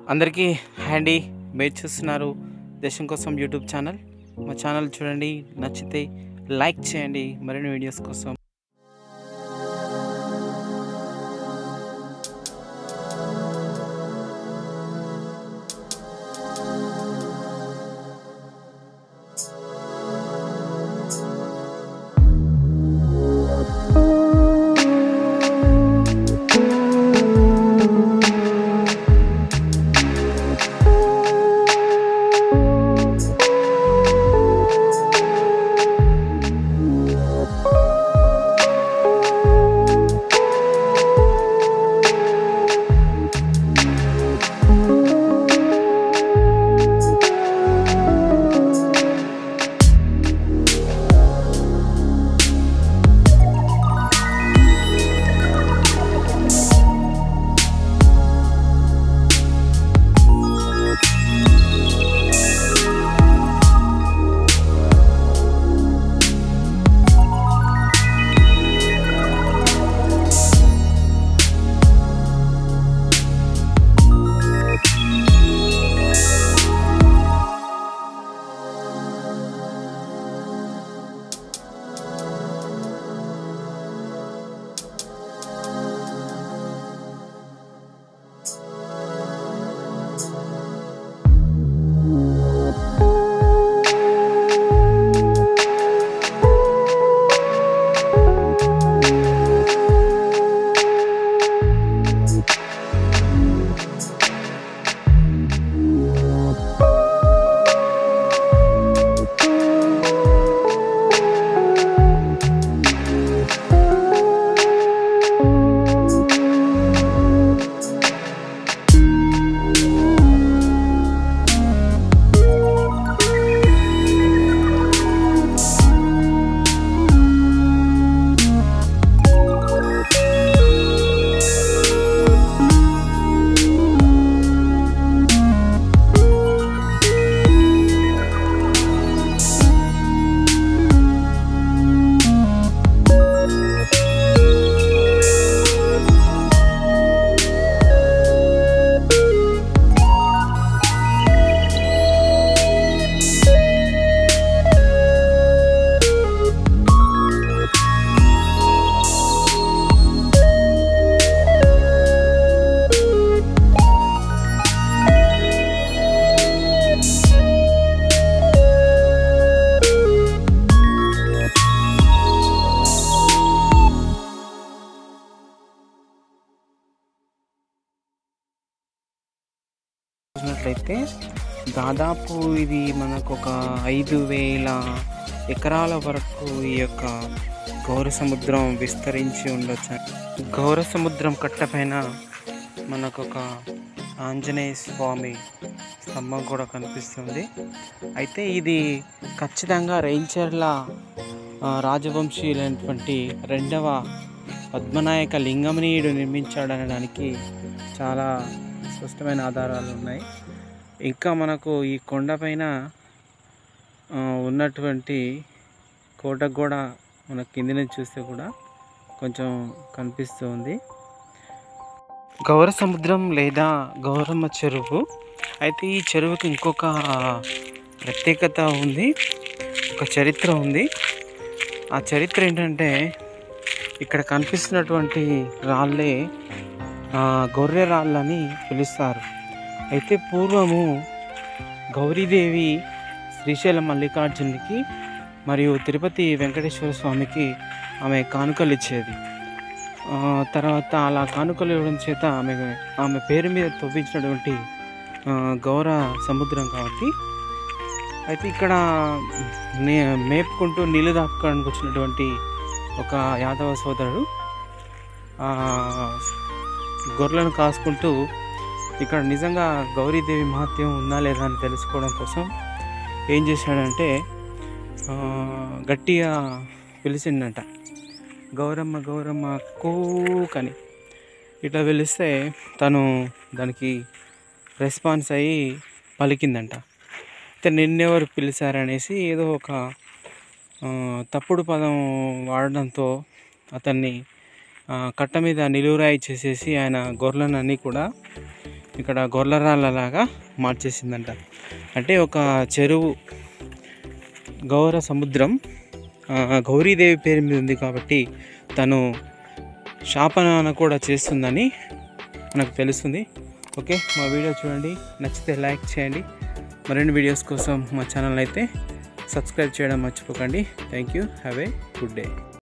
అందరికీ హ్యాండీ మీరు చూస్తున్నారు దేశం కోసం యూట్యూబ్ ఛానల్ మా ఛానల్ చూడండి నచ్చితే లైక్ చేయండి మరిన్ని వీడియోస్ కోసం చూసినట్లయితే దాదాపు ఇది మనకు ఒక ఐదు వేల ఎకరాల వరకు ఈ యొక్క గౌర సముద్రం విస్తరించి ఉండొచ్చు గౌర సముద్రం కట్టపైన మనకు ఒక ఆంజనేయ స్వామి స్తంభం కూడా కనిపిస్తుంది అయితే ఇది ఖచ్చితంగా రైంచర్ల ఆ, రాజవంశీయులైనటువంటి రెండవ పద్మనాయక లింగమనీయుడు నిర్మించాడనడానికి చాలా స్పష్టమైన ఆధారాలు ఉన్నాయి ఇంకా మనకు ఈ కొండపైన ఆ, ఉన్నటువంటి కోట కూడా మన కింది నుంచి చూస్తే కూడా కొంచెం కనిపిస్తుంది గౌర సముద్రం లేదా గౌరమ్మ చెరువు అయితే ఈ చెరువుకి ఇంకొక ప్రత్యేకత ఉంది ఒక చరిత్ర ఉంది ఆ చరిత్ర ఏంటంటే ఇక్కడ కనిపిస్తున్నటువంటి రాళ్ళే ఆ, గొర్రె రాళ్ళని పిలుస్తారు అయితే పూర్వము గౌరీదేవి శ్రీశైలం మల్లికార్జునునికి మరియు తిరుపతి వెంకటేశ్వర స్వామికి ఆమె కానుకలు ఇచ్చేది ఆ, తర్వాత అలా కానుకలు ఇవ్వడం చేత ఆమె ఆమె పేరు మీద తవ్వించినటువంటి ఆ, గౌర సముద్రం కాబట్టి అయితే ఇక్కడ నే మేపుకుంటూ నీళ్ళు దాపుకోవడానికి వచ్చినటువంటి ఒక యాదవ సోదరుడు ఆ, గొర్రెలను కాసుకుంటూ ఇక్కడ నిజంగా గౌరీదేవి మహత్యం ఉందా లేదా అని తెలుసుకోవడం కోసం ఏం చేశాడంటే ఆ, గట్టిగా పిలిచిండంట గౌరమ్మ గౌరమ్మ కూకని ఇట్లా పిలిస్తే తను దానికి రెస్పాన్స్ అయ్యి పలికిందంట అయితే నిన్నెవరు పిలిచారనేసి ఏదో ఒక ఆ, తప్పుడు పదం వాడడంతో అతన్ని ఆ, కట్ట మీద నిలువురాయి చేసేసి ఆయన గొర్రెలన్నీ కూడా ఇక్కడ గొర్రెరాళ్ళలాగా మార్చేసిందంట అంటే ఒక చెరువు గౌర సముద్రం ఆ, గౌరీదేవి పేరు మీద ఉంది కాబట్టి తను శాపనాన కూడా చేస్తుందని మనకు తెలుస్తుంది ఓకే మా వీడియో చూడండి నచ్చితే లైక్ చేయండి మరిన్ని వీడియోస్ కోసం మా ఛానల్ అయితే సబ్స్క్రైబ్ చేయడం మర్చిపోకండి thank you have a good day